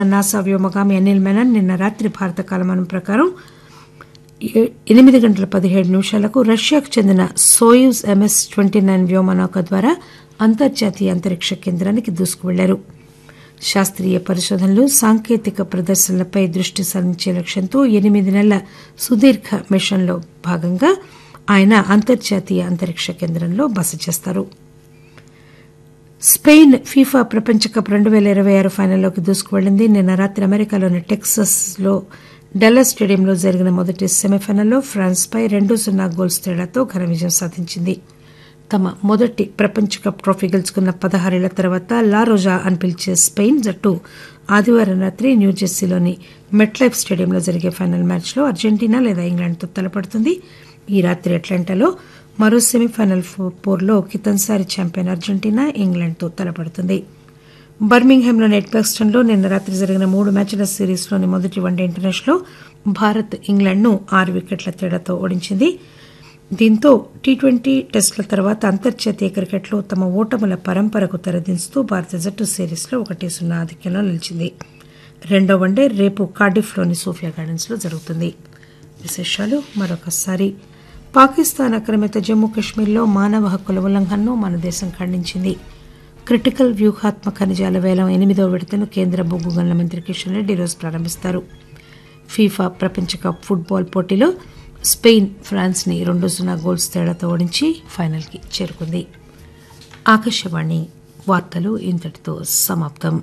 NASA వ్యోమగామి Anil Menon నిన్న రాత్రి భారత కాలమానం ప్రకారం ఏ- ఎనిమిది గంటల పదిహేడు నిమిషాలకు రష్యాకు చెందిన సోయూజ్ ఎంఎస్ ట్వంటీ నైన్ వ్యోమనౌక ద్వారా అంతర్జాతీయ అంతరిక్ష కేంద్రానికి దూసుకువెళ్లారు శాస్త్రీయ పరిశోధనలు సాంకేతిక ప్రదర్శనలపై దృష్టి సారించే లక్ష్యంతో ఎనిమిది నెలల సుదీర్ఘ మిషన్లో భాగంగా ఆయన అంతర్జాతీయ అంతరిక్ష కేంద్రంలో బస చేస్తారు స్పెయిన్ ఫీఫా ప్రపంచ కప్ రెండు పేల ఇరవై ఆరు ఫైనల్లోకి దూసుకువెళ్లింది నిన్న రాత్రి అమెరికాలోని టెక్సస్ లో డెల్లస్ స్టేడియంలో జరిగిన మొదటి సెమీఫైనల్లో ఫ్రాన్స్ పై రెండు సున్నా గోల్స్ తేడాతో ఘన విజయం సాధించింది తమ మొదటి ప్రపంచ కప్ ట్రోఫీ గెలుచుకున్న పదహారేళ్ల తర్వాత లా రోజా అని పిలిచే స్పెయిన్ జట్టు ఆదివారం రాత్రి న్యూజెర్సీలోని మెట్లైఫ్ స్టేడియంలో జరిగే ఫైనల్ మ్యాచ్లో అర్జెంటీనా లేదా ఇంగ్లాండ్తో తలపడుతుంది ఈ రాత్రి అట్లాంటాలో మరో సెమీఫైనల్ ఫో- పోర్లో కితన్సారి ఛాంపియన్ అర్జెంటీనా ఇంగ్లాండ్తో తలపడుతుంది బర్మింగ్హామ్లోని ఎడ్బాక్స్టన్లో నిన్న రాత్రి జరిగిన మూడు మ్యాచ్ల సిరీస్లోని మొదటి వన్డే ఇంటర్నేషనల్లో భారత్ ఇంగ్లాండ్ను ఆరు వికెట్ల తేడాతో ఓడించింది దీంతో టీ ట్వంటీ టెస్టుల తర్వాత అంతర్జాతీయ క్రికెట్లో తమ ఓటముల పరంపరకు తెరదించుతూ భారత జట్టు సిరీస్లో ఒకటి సున్నా ఆధిక్యంలో నిలిచింది రెండో వన్డే రేపు కార్డిఫ్లోని సోఫియా గార్డెన్స్లో జరుగుతుంది విశేషాలు మరొకసారి పాకిస్తాన్ ఆక్రమిత జమ్మూ కాశ్మీర్లో మానవ హక్కుల ఉల్లంఘనను మన దేశం ఖండించింది క్రిటికల్ వ్యూహాత్మక ఖనిజాల వేలం ఎనిమిదవ విడతను కేంద్ర బొగ్గు గనుల మంత్రి కిషన్ రెడ్డి ఈరోజు ప్రారంభిస్తారు ఫీఫా ప్రపంచ కప్ ఫుట్బాల్ పోటీలో స్పెయిన్ ఫ్రాన్స్ ని రెండు సున్నా గోల్స్ తేడాతో ఓడించి ఫైనల్ కి చేరుకుంది ఆకాశవాణి వార్తలు ఇంతటితో సమాప్తం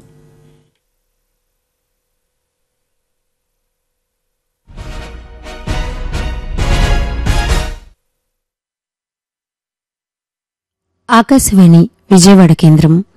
ఆకాశవాణి విజయవాడ కేంద్రం